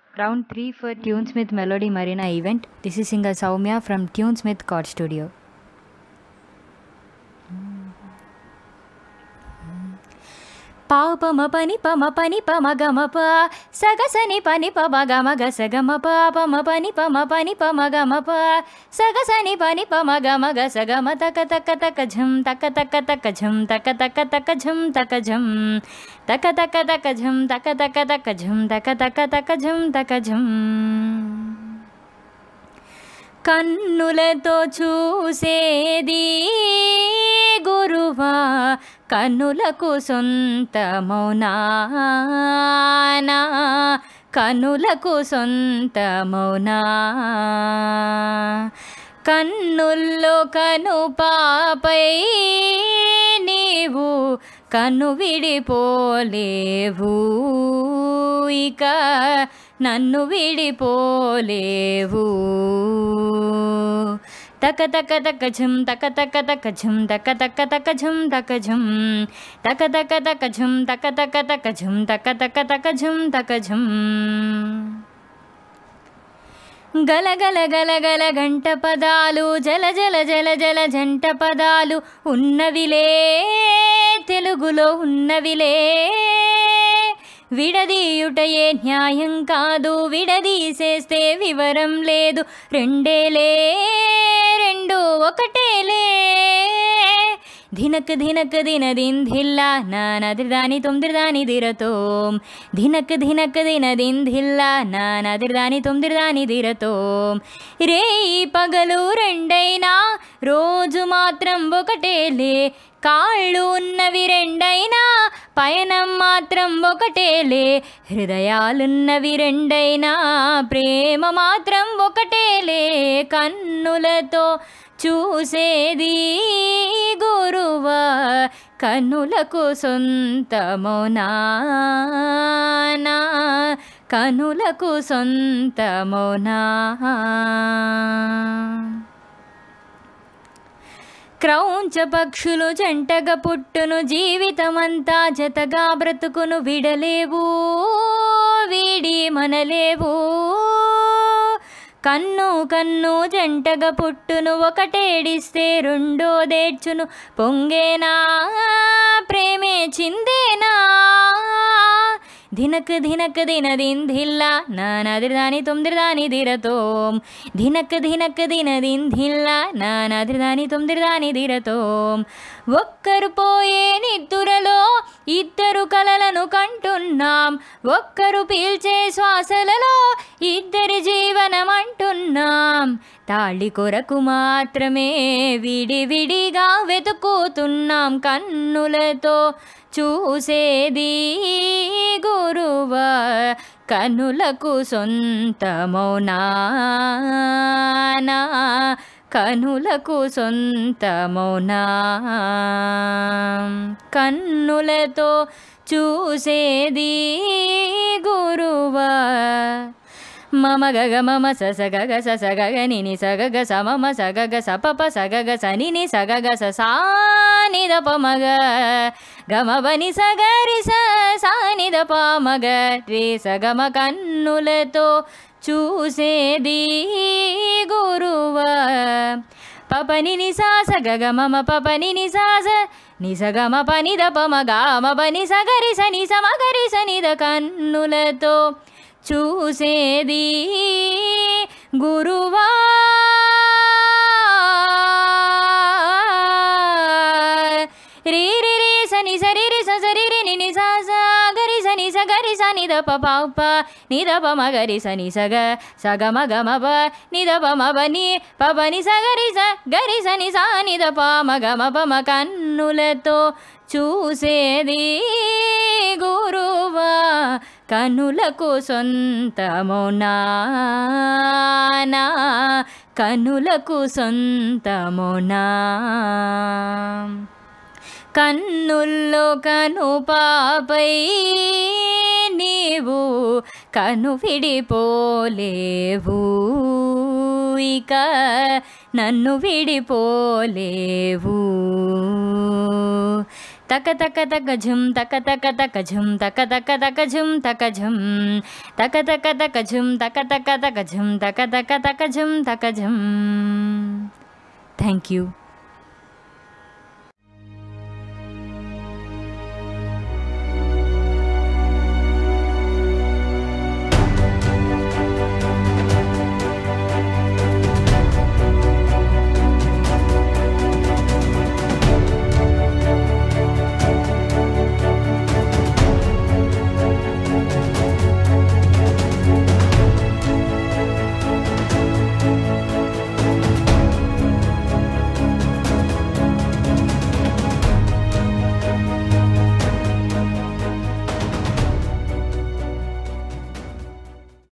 Round 3 for Tunesmith Melody Marina event. This is singer Soumya from Tunesmith Chord Studio. పాపమ పని పమ పని పమ గమ ప సగసని పని పమ గమ గ సగమ ప పమ పని పమ పని పమ గమ ప సగసని పని పమ గమ గ సగమ తక తక తక ఝం తక తక తక ఝం తక తక తక ఝం తక ఝం తక తక తక ఝం తక తక తక ఝం తక తక తక ఝం తక ఝం కన్నులతో చూసేది గురువా కన్నులకు సొంతమౌనా కన్నులకు సొంతమౌనా కన్నుల్లో కను పాపై నీవు కన్ను విడిపోలేవు ఇక నన్ను విడిపోలేవు తక తక తక ఝం తక తక తక ఝం తక తక తక ఝం తక ఝం తక తక తక ఝం తక తక తక ఝం తక తక తక ఝం తక ఝం గల గల గల గల గంట పదాలు జల జల జల జల జంట పదాలు ఉన్నవిలే తెలుగులో ఉన్నవిలే విడదీయుటయే న్యాయం కాదు విడదీసేస్తే వివరం లేదు రెండేలే రెండు ఒకటేలే ధినక్ ధినక్ దిన దిన్ ధిల్లా నానదిర్దాని తొమ్మిదిర్దాని దిరతోం ధినక్ ధినక్ దిన దిన్ ధిల్లా నానదిర్దాని తొమ్మిదిర్దాని దిరతోం రే పగలు రెండైనా రోజు మాత్రం ఒకటేలే కాళ్ళు ఉన్నవి రెండైనా పయనం మాత్రం ఒకటేలే హృదయాలున్నవి రెండైనా ప్రేమ మాత్రం ఒకటేలే కన్నులతో చూసేది గురువా కన్నులకు సొంతమోనా కనులకు సొంతమోనా క్రౌంచ పక్షులు జంటగా పుట్టును జీవితమంతా జతగా బ్రతుకును విడలేవు వీడి మనలేవు కన్ను కన్ను జంటగా పుట్టును ఒకటేడిస్తే రెండోదేడ్చును పొంగేనా ప్రేమే చిందేనా ధినక్ ధినక్ దిన దిన్ ధిల్లా నానాదిర్దాని తొమ్మిదిర్దాని దిరతోం ధినక్ ధినక్ దిన దిన్ ధిల్లా నానాదిర్దాని తొమ్మిదిర్దాని దిరతోం ఒక్కరు పోయే నిద్దురలో ఇద్దరు కలలను కంటున్నాం ఒక్కరు పీల్చే శ్వాసలలో ఇద్దరి జీవనం అంటున్నాం తాళి కొరకు మాత్రమే విడివిడిగా వెతుకుతున్నాం కన్నులతో చూసేది గురువా కనులకు సొంతమౌనా కనులకు సొంతమౌనా కన్నులతో చూసేది గురువా మమ గగ మమ స స గగ స స గగ నిని స గగ స మమ స గగ స ప ప స గగ స నిని స గగ స సా ని ద ప మగ గమ బని స గరి స సా ని ద ప మగ రే స గమ కన్నులతో చూసేది గురువా పపని ని సా స గగ మమ పపని ని సా స ని స గమ పని ద ప మగ మ బని స గరి స ని స మ గరి స ని ద కన్నులతో చూసేది గురువా రీ రి రి సని సరి రి స సరి రి ని ని సా స గరి స ని స గరి స ని ద ప ప ప ని ద ప మ గరి స ని స గ స గ మ గ మ ప ని ద ప మ ప ని ప ప ని స గరి స గరి స ని సా ని ద ప మ గ మ ప మ కన్నులతో చూసేది గురువా కనులకు సొంతమోనా కనులకు సొంతమోనా కన్నుల్లో కను పాపై నీవు కను విడిపోలేవు ఇక నన్ను విడిపోలేవు తక తక తక ఝుమ్ తక తక తక ఝుమ్ తక తక తక ఝుమ్ తక ఝుమ్ తక తక తక ఝుమ్ తక తక తక ఝుమ్ తక తక తక ఝుమ్ తక ఝుమ్ థ్యాంక్ యూ